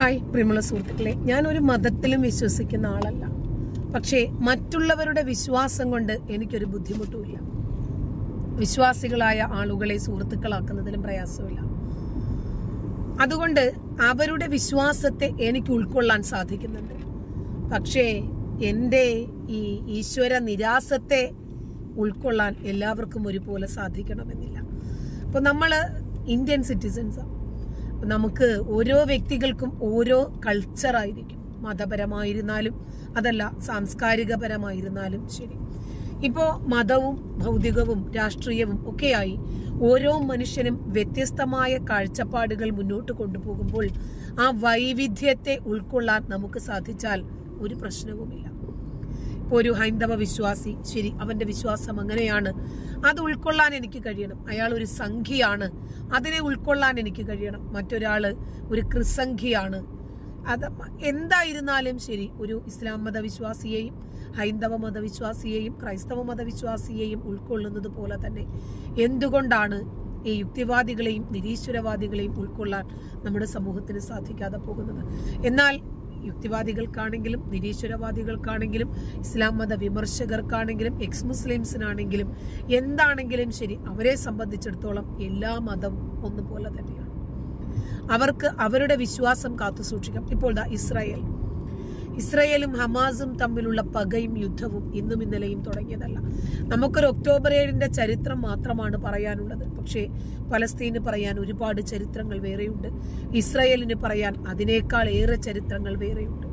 hi പ്രിയമുള്ള സുഹൃത്തുക്കളെ ഞാൻ ഒരു മതത്തിലും വിശ്വസിക്കുന്ന ആളല്ല പക്ഷേ മറ്റുള്ളവരുടെ വിശ്വാസം കൊണ്ട് എനിക്കൊരു ബുദ്ധിമുട്ടുമില്ല വിശ്വാസികളായ ആളുകളെ സുഹൃത്തുക്കളാക്കുന്നതിലും പ്രയാസമില്ല അതുകൊണ്ട് അവരുടെ വിശ്വാസത്തെ എനിക്ക് ഉൾക്കൊള്ളാൻ സാധിക്കുന്നുണ്ട് പക്ഷേ എൻ്റെ ഈ ഈശ്വര നിരാസത്തെ ഉൾക്കൊള്ളാൻ എല്ലാവർക്കും ഒരുപോലെ സാധിക്കണമെന്നില്ല അപ്പോൾ നമ്മൾ ഇന്ത്യൻ സിറ്റിസൺസാണ് നമുക്ക് ഓരോ വ്യക്തികൾക്കും ഓരോ കൾച്ചറായിരിക്കും മതപരമായിരുന്നാലും അതല്ല സാംസ്കാരികപരമായിരുന്നാലും ശരി ഇപ്പോൾ മതവും ഭൗതികവും രാഷ്ട്രീയവും ഒക്കെയായി ഓരോ മനുഷ്യനും വ്യത്യസ്തമായ കാഴ്ചപ്പാടുകൾ മുന്നോട്ട് കൊണ്ടുപോകുമ്പോൾ ആ വൈവിധ്യത്തെ ഉൾക്കൊള്ളാൻ നമുക്ക് സാധിച്ചാൽ ഒരു പ്രശ്നവുമില്ല ഇപ്പോൾ ഒരു ഹൈന്ദവ വിശ്വാസി ശരി അവന്റെ വിശ്വാസം അങ്ങനെയാണ് അത് ഉൾക്കൊള്ളാൻ എനിക്ക് കഴിയണം അയാൾ ഒരു സംഖ്യയാണ് അതിനെ ഉൾക്കൊള്ളാൻ എനിക്ക് കഴിയണം മറ്റൊരാള് ഒരു ക്രിസംഖ്യയാണ് അത് എന്തായിരുന്നാലും ശരി ഒരു ഇസ്ലാം മതവിശ്വാസിയെയും ഹൈന്ദവ മതവിശ്വാസിയെയും ക്രൈസ്തവ മതവിശ്വാസിയെയും ഉൾക്കൊള്ളുന്നത് പോലെ തന്നെ എന്തുകൊണ്ടാണ് ഈ യുക്തിവാദികളെയും നിരീശ്വരവാദികളെയും ഉൾക്കൊള്ളാൻ നമ്മുടെ സമൂഹത്തിന് സാധിക്കാതെ പോകുന്നത് എന്നാൽ യുക്തിവാദികൾക്കാണെങ്കിലും നിരീശ്വരവാദികൾക്കാണെങ്കിലും ഇസ്ലാം മത വിമർശകർക്കാണെങ്കിലും എക്സ് മുസ്ലിംസിനാണെങ്കിലും എന്താണെങ്കിലും ശരി അവരെ സംബന്ധിച്ചിടത്തോളം എല്ലാ മതവും ഒന്നുപോലെ തന്നെയാണ് അവർക്ക് അവരുടെ വിശ്വാസം കാത്തു സൂക്ഷിക്കാം ഇപ്പോൾ ദാ ഇസ്രായേൽ ഇസ്രയേലും ഹമാസും തമ്മിലുള്ള പകയും യുദ്ധവും ഇന്നും ഇന്നലെയും തുടങ്ങിയതല്ല നമുക്കൊരു ഒക്ടോബർ ഏഴിന്റെ ചരിത്രം മാത്രമാണ് പറയാനുള്ളത് പക്ഷേ പലസ്തീന് പറയാൻ ഒരുപാട് ചരിത്രങ്ങൾ വേറെയുണ്ട് ഇസ്രയേലിന് പറയാൻ അതിനേക്കാൾ ഏറെ ചരിത്രങ്ങൾ വേറെയുണ്ട്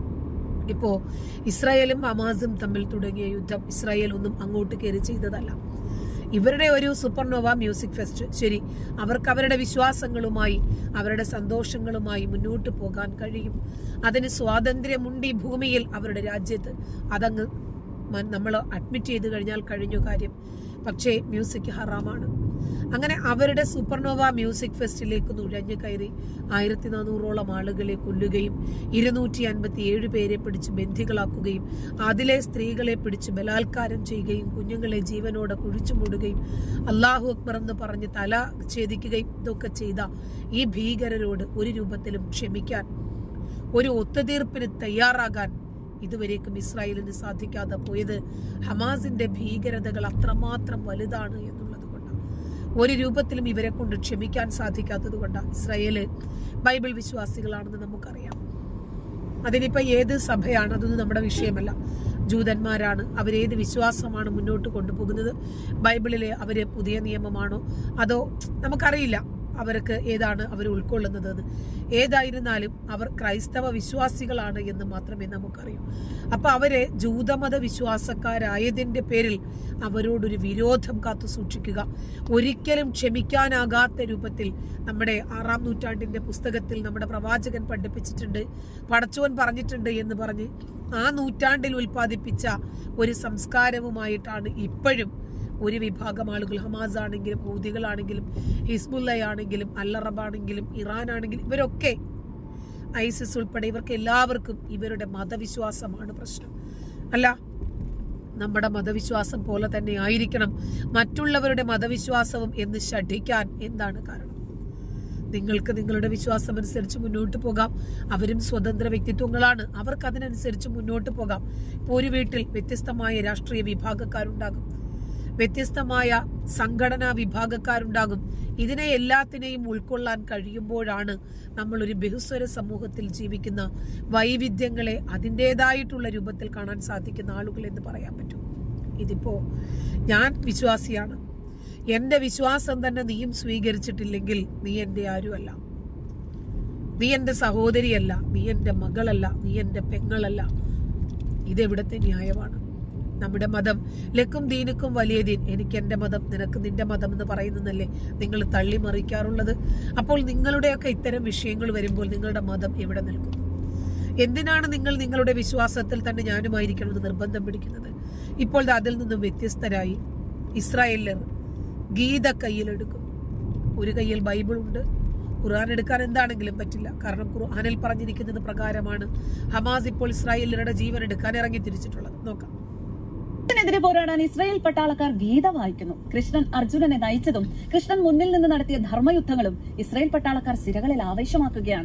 ഇപ്പോ ഇസ്രായേലും ഹമാസും തമ്മിൽ തുടങ്ങിയ യുദ്ധം ഇസ്രായേൽ ഒന്നും അങ്ങോട്ട് കയറി ചെയ്തതല്ല ഇവരുടെ ഒരു സൂപ്പർനോവ മ്യൂസിക് ഫെസ്റ്റ് ശരി അവർക്ക് അവരുടെ വിശ്വാസങ്ങളുമായി അവരുടെ സന്തോഷങ്ങളുമായി മുന്നോട്ട് പോകാൻ കഴിയും അതിന് സ്വാതന്ത്ര്യമുണ്ട് ഈ ഭൂമിയിൽ അവരുടെ രാജ്യത്ത് അതങ്ങ് നമ്മൾ അഡ്മിറ്റ് ചെയ്ത് കഴിഞ്ഞാൽ കഴിഞ്ഞു കാര്യം പക്ഷേ മ്യൂസിക് ഹറാമാണ് അങ്ങനെ അവരുടെ സൂപ്പർനോവ മ്യൂസിക് ഫെസ്റ്റിലേക്ക് നുഴഞ്ഞു കയറി ആയിരത്തി നാനൂറോളം ആളുകളെ കൊല്ലുകയും ഇരുന്നൂറ്റി അൻപത്തി ഏഴ് പേരെ പിടിച്ച് ബന്ധികളാക്കുകയും അതിലെ സ്ത്രീകളെ പിടിച്ച് ബലാത്കാരം ചെയ്യുകയും കുഞ്ഞുങ്ങളെ ജീവനോടെ കുഴിച്ചു മൂടുകയും അള്ളാഹു അക്ബർ എന്ന് പറഞ്ഞ് തല ഛേദിക്കുകയും ഇതൊക്കെ ചെയ്ത ഈ ഭീകരരോട് ഒരു രൂപത്തിലും ക്ഷമിക്കാൻ ഒരു ഒത്തുതീർപ്പിന് തയ്യാറാകാൻ ഇതുവരേക്കും ഇസ്രായേലിന് സാധിക്കാതെ പോയത് ഹമാസിന്റെ ഭീകരതകൾ അത്രമാത്രം വലുതാണ് എന്നുള്ളത് കൊണ്ടാണ് ഒരു രൂപത്തിലും ഇവരെ കൊണ്ട് ക്ഷമിക്കാൻ സാധിക്കാത്തത് കൊണ്ടാണ് ഇസ്രായേല് ബൈബിൾ വിശ്വാസികളാണെന്ന് നമുക്കറിയാം അതിനിപ്പോ ഏത് സഭയാണ് അതൊന്നും നമ്മുടെ വിഷയമല്ല ജൂതന്മാരാണ് അവരേത് വിശ്വാസമാണ് മുന്നോട്ട് കൊണ്ടുപോകുന്നത് ബൈബിളിലെ അവര് പുതിയ നിയമമാണോ അതോ നമുക്കറിയില്ല അവർക്ക് ഏതാണ് അവർ ഉൾക്കൊള്ളുന്നത് എന്ന് ഏതായിരുന്നാലും അവർ ക്രൈസ്തവ വിശ്വാസികളാണ് എന്ന് മാത്രമേ നമുക്കറിയൂ അപ്പൊ അവര് ജൂതമത വിശ്വാസക്കാരായതിന്റെ പേരിൽ അവരോടൊരു വിരോധം കാത്തു സൂക്ഷിക്കുക ഒരിക്കലും ക്ഷമിക്കാനാകാത്ത രൂപത്തിൽ നമ്മുടെ ആറാം നൂറ്റാണ്ടിന്റെ പുസ്തകത്തിൽ നമ്മുടെ പ്രവാചകൻ പഠിപ്പിച്ചിട്ടുണ്ട് പടച്ചോൻ പറഞ്ഞിട്ടുണ്ട് എന്ന് പറഞ്ഞ് ആ നൂറ്റാണ്ടിൽ ഉൽപ്പാദിപ്പിച്ച ഒരു സംസ്കാരവുമായിട്ടാണ് ഇപ്പോഴും ഒരു വിഭാഗം ആളുകൾ ഹമാസ് ആണെങ്കിലും ഹൂതികളാണെങ്കിലും ഹിസ്ബുല്ലയാണെങ്കിലും അല്ലറബാണെങ്കിലും ഇറാൻ ആണെങ്കിലും ഇവരൊക്കെ ഐസിസ് ഉൾപ്പെടെ ഇവർക്ക് എല്ലാവർക്കും ഇവരുടെ മതവിശ്വാസമാണ് പ്രശ്നം അല്ല നമ്മുടെ മതവിശ്വാസം പോലെ തന്നെ ആയിരിക്കണം മറ്റുള്ളവരുടെ മതവിശ്വാസവും എന്ന് ശഠിക്കാൻ എന്താണ് കാരണം നിങ്ങൾക്ക് നിങ്ങളുടെ വിശ്വാസം അനുസരിച്ച് മുന്നോട്ട് പോകാം അവരും സ്വതന്ത്ര വ്യക്തിത്വങ്ങളാണ് അവർക്ക് അതിനനുസരിച്ച് മുന്നോട്ട് പോകാം ഇപ്പോൾ ഒരു വീട്ടിൽ വ്യത്യസ്തമായ രാഷ്ട്രീയ വിഭാഗക്കാരുണ്ടാകും വ്യത്യസ്തമായ സംഘടനാ വിഭാഗക്കാരുണ്ടാകും ഇതിനെ എല്ലാത്തിനെയും ഉൾക്കൊള്ളാൻ കഴിയുമ്പോഴാണ് നമ്മൾ ഒരു ബഹുസ്വര സമൂഹത്തിൽ ജീവിക്കുന്ന വൈവിധ്യങ്ങളെ അതിൻ്റെതായിട്ടുള്ള രൂപത്തിൽ കാണാൻ സാധിക്കുന്ന ആളുകൾ എന്ന് പറയാൻ പറ്റും ഇതിപ്പോ ഞാൻ വിശ്വാസിയാണ് എന്റെ വിശ്വാസം തന്നെ നീയും സ്വീകരിച്ചിട്ടില്ലെങ്കിൽ നീ എന്റെ ആരുമല്ല നീ എന്റെ സഹോദരിയല്ല നീ എന്റെ മകളല്ല നീ എന്റെ പെങ്ങളല്ല ഇതെവിടത്തെ ന്യായമാണ് നമ്മുടെ മതം ലക്കും ദീനുക്കും വലിയ ദീൻ എനിക്ക് എന്റെ മതം നിനക്ക് നിന്റെ മതം എന്ന് പറയുന്നതല്ലേ നിങ്ങൾ തള്ളി മറിക്കാറുള്ളത് അപ്പോൾ നിങ്ങളുടെയൊക്കെ ഇത്തരം വിഷയങ്ങൾ വരുമ്പോൾ നിങ്ങളുടെ മതം എവിടെ നിൽക്കുന്നു എന്തിനാണ് നിങ്ങൾ നിങ്ങളുടെ വിശ്വാസത്തിൽ തന്നെ ഞാനുമായിരിക്കണമെന്ന് നിർബന്ധം പിടിക്കുന്നത് ഇപ്പോൾ ദാ അതിൽ നിന്നും വ്യത്യസ്തരായി ഇസ്രായേലർ ഗീത കയ്യിലെടുക്കും ഒരു കയ്യിൽ ബൈബിൾ ഉണ്ട് ഖുർആൻ എടുക്കാൻ എന്താണെങ്കിലും പറ്റില്ല കാരണം ഖുർആനിൽ പറഞ്ഞിരിക്കുന്നത് പ്രകാരമാണ് ഹമാസ് ഇപ്പോൾ ഇസ്രായേലരുടെ ജീവൻ എടുക്കാൻ ഇറങ്ങി തിരിച്ചിട്ടുള്ളത് നോക്കാം കൃഷ്ണനെതിരെ പോരാടാൻ ഇസ്രായേൽ പട്ടാളക്കാർ ഗീത വായിക്കുന്നു കൃഷ്ണൻ അർജുനനെ നയിച്ചതും കൃഷ്ണൻ മുന്നിൽ നിന്ന് നടത്തിയ ധർമ്മയുദ്ധങ്ങളും ഇസ്രായേൽ പട്ടാളക്കാർ സിരകളിൽ ആവേശമാക്കുകയാണ്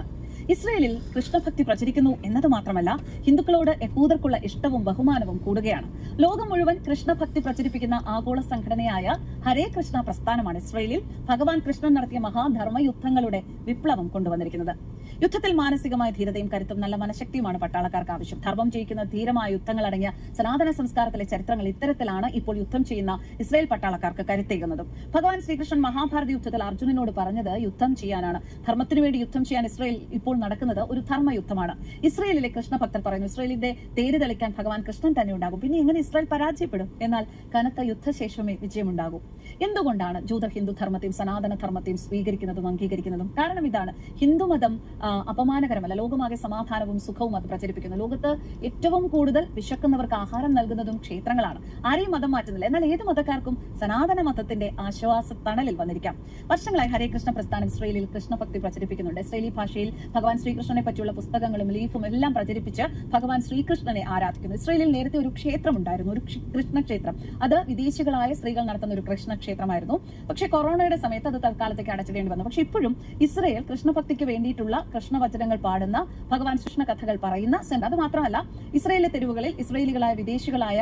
ഇസ്രയേലിൽ കൃഷ്ണഭക്തി പ്രചരിക്കുന്നു എന്നത് മാത്രമല്ല ഹിന്ദുക്കളോട് യഹൂദർക്കുള്ള ഇഷ്ടവും ബഹുമാനവും കൂടുകയാണ് ലോകം മുഴുവൻ കൃഷ്ണഭക്തി പ്രചരിപ്പിക്കുന്ന ആഗോള സംഘടനയായ ഹരേ കൃഷ്ണ പ്രസ്ഥാനമാണ് ഇസ്രയേലിൽ ഭഗവാൻ കൃഷ്ണൻ നടത്തിയ മഹാധർമ്മ യുദ്ധങ്ങളുടെ വിപ്ലവം കൊണ്ടുവന്നിരിക്കുന്നത് യുദ്ധത്തിൽ മാനസികമായ ധീരതയും കരുത്തും നല്ല മനഃശക്തിയുമാണ് പട്ടാളക്കാർക്ക് ആവശ്യം ധർമ്മം ജയിക്കുന്ന ധീരമായ യുദ്ധങ്ങൾ അടങ്ങിയ സനാതന സംസ്കാരത്തിലെ ചരിത്രങ്ങൾ ഇത്തരത്തിലാണ് ഇപ്പോൾ യുദ്ധം ചെയ്യുന്ന ഇസ്രയേൽ പട്ടാളക്കാർക്ക് കരുത്തേകുന്നതും ഭഗവാൻ ശ്രീകൃഷ്ണൻ മഹാഭാരത യുദ്ധത്തിൽ അർജുനനോട് പറഞ്ഞത് യുദ്ധം ചെയ്യാനാണ് ധർമ്മത്തിനു വേണ്ടി യുദ്ധം ചെയ്യാൻ ഇസ്രയേൽ ഇപ്പോൾ നടക്കുന്നത് ഒരു ധർമ്മ യുദ്ധമാണ് ഇസ്രയേലിലെ കൃഷ്ണഭക്തർ പറയുന്നു ഇസ്രയേലിന്റെ തേര് തെളിക്കാൻ ഭഗവാൻ കൃഷ്ണൻ തന്നെ ഉണ്ടാകും പിന്നെ എങ്ങനെ ഇസ്രായേൽ പരാജയപ്പെടും എന്നാൽ കനത്ത യുദ്ധശേഷമേ വിജയമുണ്ടാകൂ എന്തുകൊണ്ടാണ് ജൂത ഹിന്ദു ധർമ്മത്തെയും സനാതന ധർമ്മത്തെയും സ്വീകരിക്കുന്നതും അംഗീകരിക്കുന്നതും കാരണം ഇതാണ് ഹിന്ദുമതം ആ, അപമാനകരമല്ല ലോകമാകെ സമാധാനവും സുഖവും അത് പ്രചരിപ്പിക്കുന്നു ലോകത്ത് ഏറ്റവും കൂടുതൽ വിശക്കുന്നവർക്ക് ആഹാരം നൽകുന്നതും ക്ഷേത്രങ്ങളാണ് ആരെയും മതം മാറ്റുന്നില്ല എന്നാൽ ഏത് മതക്കാർക്കും സനാതന മതത്തിന്റെ ആശ്വാസ തണലിൽ വന്നിരിക്കാം വർഷങ്ങളായി ഹരേ കൃഷ്ണ പ്രസ്ഥാനം ഇസ്രയേലിൽ കൃഷ്ണഭക്തി പ്രചരിപ്പിക്കുന്നുണ്ട് ഇസ്രയേലി ഭാഷയിൽ ഭഗവാൻ ശ്രീകൃഷ്ണനെ പറ്റിയുള്ള പുസ്തകങ്ങളും ലീഫും എല്ലാം പ്രചരിപ്പിച്ച് ഭഗവാൻ ശ്രീകൃഷ്ണനെ ആരാധിക്കുന്നു ഇസ്രയേലിൽ നേരത്തെ ഒരു ക്ഷേത്രം ഉണ്ടായിരുന്നു ഒരു ക്ഷ- കൃഷ്ണക്ഷേത്രം അത് വിദേശികളായ സ്ത്രീകൾ നടത്തുന്ന ഒരു കൃഷ്ണക്ഷേത്രമായിരുന്നു പക്ഷേ കൊറോണയുടെ സമയത്ത് അത് തൽക്കാലത്തേക്ക് അടച്ചിടേണ്ടി വന്നു പക്ഷെ ഇപ്പോഴും ഇസ്രയേൽ കൃഷ്ണഭക്തിക്ക് വേണ്ടിയിട്ടുള്ള കൃഷ്ണവചനങ്ങൾ പാടുന്ന ഭഗവാൻ കൃഷ്ണ കഥകൾ പറയുന്ന സെന്റ് അത് മാത്രമല്ല ഇസ്രയേലിലെ തെരുവുകളിൽ ഇസ്രയേലികളായ വിദേശികളായ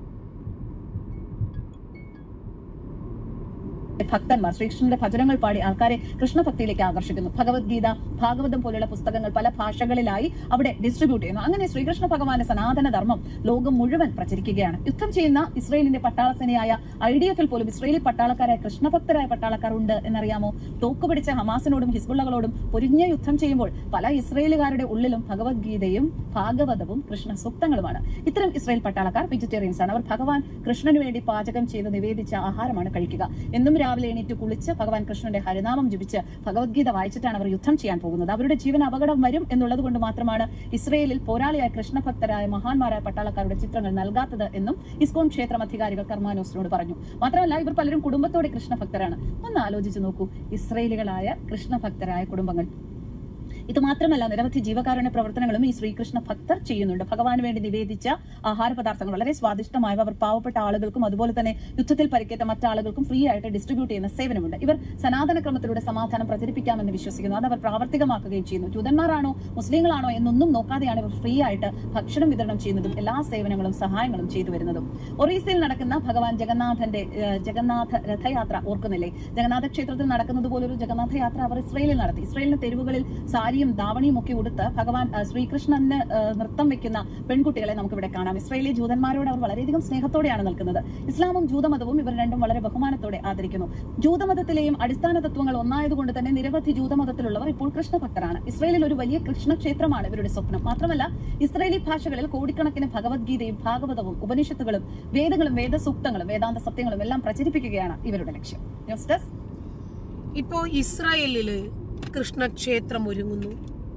ഭക്തന്മാർ ശ്രീകൃഷ്ണന്റെ ഭജനങ്ങൾ പാടി ആൾക്കാരെ കൃഷ്ണഭക്തിയിലേക്ക് ആകർഷിക്കുന്നു ഭഗവത്ഗീത ഭാഗവതം പോലുള്ള പുസ്തകങ്ങൾ പല ഭാഷകളിലായി അവിടെ ഡിസ്ട്രിബ്യൂട്ട് ചെയ്യുന്നു അങ്ങനെ ശ്രീകൃഷ്ണ ഭഗവാന്റെ സനാതന ധർമ്മം ലോകം മുഴുവൻ പ്രചരിക്കുകയാണ് യുദ്ധം ചെയ്യുന്ന ഇസ്രയേലിന്റെ പട്ടാള സേനയായ ഐ ഡി എഫിൽ പോലും ഇസ്രയേലി പട്ടാളക്കാരായ കൃഷ്ണഭക്തരായ പട്ടാളക്കാർ ഉണ്ട് എന്നറിയാമോ തോക്ക് പിടിച്ച ഹമാസിനോടും ഹിസ്ബുള്ളകളോടും പൊരിഞ്ഞ യുദ്ധം ചെയ്യുമ്പോൾ പല ഇസ്രയേലുകാരുടെ ഉള്ളിലും ഭഗവത്ഗീതയും ഭാഗവതവും കൃഷ്ണ സൂക്തങ്ങളുമാണ് ഇത്തരം ഇസ്രയേൽ പട്ടാളക്കാർ വെജിറ്റേറിയൻസ് ആണ് അവർ ഭഗവാൻ കൃഷ്ണന് വേണ്ടി പാചകം ചെയ്ത് നിവേദിച്ച ആഹാരമാണ് കഴിക്കുക എന്നും രാവിലെ എണീറ്റ് കുളിച്ച് ഭഗവാൻ കൃഷ്ണന്റെ ഹരിനാമം ജപിച്ച് ഭഗവത്ഗീത വായിച്ചിട്ടാണ് അവർ യുദ്ധം ചെയ്യാൻ പോകുന്നത് അവരുടെ ജീവൻ അപകടം വരും എന്നുള്ളത് കൊണ്ട് മാത്രമാണ് ഇസ്രയേലിൽ പോരാളിയായ കൃഷ്ണഭക്തരായ മഹാന്മാരായ പട്ടാളക്കാരുടെ ചിത്രങ്ങൾ നൽകാത്തത് എന്നും ഇസ്കോൺ ക്ഷേത്രം അധികാരികൾ കർമാനോസിനോട് പറഞ്ഞു മാത്രമല്ല ഇവർ പലരും കുടുംബത്തോടെ കൃഷ്ണഭക്തരാണ് ഒന്ന് ആലോചിച്ച് നോക്കൂ ഇസ്രയേലികളായ കൃഷ്ണഭക്തരായ കുടുംബങ്ങൾ ഇത് മാത്രമല്ല നിരവധി ജീവകാരുണ്യ പ്രവർത്തനങ്ങളും ഈ ശ്രീകൃഷ്ണ ഭക്തർ ചെയ്യുന്നുണ്ട് ഭഗവാന് വേണ്ടി നിവേദിച്ച ആഹാര പദാർത്ഥങ്ങൾ വളരെ സ്വാദിഷ്ടമായവ അവർ പാവപ്പെട്ട ആളുകൾക്കും അതുപോലെ തന്നെ യുദ്ധത്തിൽ പരിക്കേറ്റ മറ്റാളുകൾക്കും ഫ്രീ ആയിട്ട് ഡിസ്ട്രിബ്യൂട്ട് ചെയ്യുന്ന സേവനമുണ്ട് ഇവർ സനാതന ക്രമത്തിലൂടെ സമാധാനം പ്രചരിപ്പിക്കാമെന്ന് വിശ്വസിക്കുന്നു അത് അവർ പ്രാവർത്തികമാക്കുകയും ചെയ്യുന്നു ജൂതന്മാരാണോ മുസ്ലിങ്ങളാണോ എന്നൊന്നും നോക്കാതെയാണ് ഇവർ ഫ്രീ ആയിട്ട് ഭക്ഷണം വിതരണം ചെയ്യുന്നതും എല്ലാ സേവനങ്ങളും സഹായങ്ങളും ചെയ്തു വരുന്നതും ഒറീസയിൽ നടക്കുന്ന ഭഗവാൻ ജഗന്നാഥന്റെ ഏഹ്, ജഗന്നാഥ രഥയാത്ര ഓർക്കുന്നില്ലേ ജഗന്നാഥ ക്ഷേത്രത്തിൽ നടക്കുന്നത് പോലൊരു ജഗന്നാഥ യാത്ര അവർ ഇസ്രയേലിൽ നടത്തി ഇസ്രയേലിന്റെ തെരുവുകളിൽ സാരിയും ദാവണിയും ഒക്കെ ഉടുത്ത് ഭഗവാൻ ആ, ശ്രീകൃഷ്ണന് ആ, നൃത്തം വെക്കുന്ന പെൺകുട്ടികളെ നമുക്ക് ഇവിടെ കാണാം ഇസ്രയേലി ജൂതന്മാരോട് അവർ വളരെയധികം സ്നേഹത്തോടെയാണ് നിൽക്കുന്നത് ഇസ്ലാമും ജൂതമതവും ഇവർ രണ്ടും വളരെ ബഹുമാനത്തോടെ ആദരിക്കുന്നു ജൂതമതത്തിലെയും അടിസ്ഥാന തത്വങ്ങൾ ഒന്നായതുകൊണ്ട് തന്നെ നിരവധി ജൂതമതത്തിലുള്ളവർ ഇപ്പോൾ കൃഷ്ണഭക്തരാണ് ഇസ്രയേലിൽ ഒരു വലിയ കൃഷ്ണക്ഷേത്രമാണ് ഇവരുടെ സ്വപ്നം മാത്രമല്ല ഇസ്രയേലി ഭാഷകളിൽ കോടിക്കണക്കിന് ഭഗവത്ഗീതയും ഭാഗവതവും ഉപനിഷത്തുകളും വേദങ്ങളും വേദസൂക്തങ്ങളും വേദാന്ത സത്യങ്ങളും എല്ലാം പ്രചരിപ്പിക്കുകയാണ് ഇവരുടെ ലക്ഷ്യം ന്യൂസ് ഡെസ്ക് ഇപ്പോ ഇസ്രായേലില് കൃഷ്ണക്ഷേത്രം ഒരുങ്ങുന്നു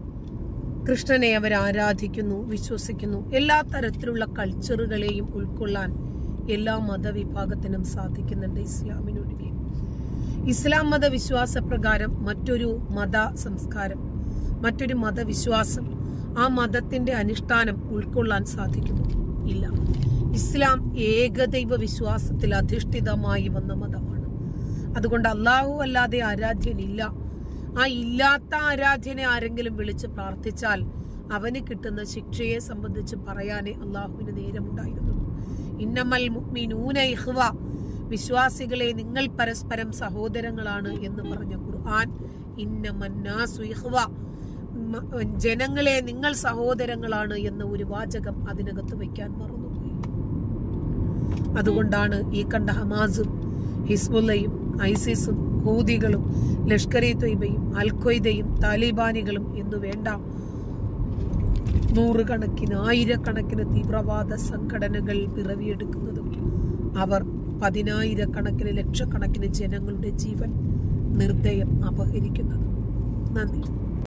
കൃഷ്ണനെ അവർ ആരാധിക്കുന്നു വിശ്വസിക്കുന്നു എല്ലാ തരത്തിലുള്ള കൾച്ചറുകളെയും ഉൾക്കൊള്ളാൻ എല്ലാ മതവിഭാഗത്തിനും സാധിക്കുന്നുണ്ട് ഇസ്ലാമിനൊഴികെ ഇസ്ലാം മതവിശ്വാസ പ്രകാരം മറ്റൊരു മത സംസ്കാരം മറ്റൊരു മതവിശ്വാസം ആ മതത്തിന്റെ അനുഷ്ഠാനം ഉൾക്കൊള്ളാൻ സാധിക്കുമോ ഇല്ല ഇസ്ലാം ഏകദൈവ വിശ്വാസത്തിൽ അധിഷ്ഠിതമായി വന്ന മതമാണ് അതുകൊണ്ട് അള്ളാഹു അല്ലാതെ ആരാധ്യനില്ല ആ ഇല്ലാത്ത ആരാധ്യനെ ആരെങ്കിലും വിളിച്ച് പ്രാർത്ഥിച്ചാൽ അവന് കിട്ടുന്ന ശിക്ഷയെ സംബന്ധിച്ച് പറയാനേ അള്ളാഹുവിന് നേരമുണ്ടായിരുന്നു ഇന്നമൽ മുഅ്മിനൂന ഇഖ്വ വിശ്വാസികളെ നിങ്ങൾ പരസ്പരം സഹോദരങ്ങളാണ് എന്ന് പറഞ്ഞ ഖുർആൻ ഇന്നമന്നാസു ഇഖ്വ മ- ജനങ്ങളെ നിങ്ങൾ സഹോദരങ്ങളാണ് എന്ന ഒരു വാചകം അതിനകത്ത് വെക്കാൻ മറന്നുപോയി അതുകൊണ്ടാണ് ഈ കണ്ട ഹമാസും ഹിസ്ബുല്ലയും ഐസിസും ഹൂതികളും ലഷ്കർ ഇ തൊയ്ബയും അൽഖ്വയ്ദയും താലിബാനികളും എന്നു വേണ്ട നൂറുകണക്കിന് ആയിരക്കണക്കിന് തീവ്രവാദ സംഘടനകൾ പിറവിയെടുക്കുന്നതും അവർ പതിനായിരക്കണക്കിന് ലക്ഷക്കണക്കിന് ജനങ്ങളുടെ ജീവൻ നിർദ്ദയം അപഹരിക്കുന്നതും നന്ദി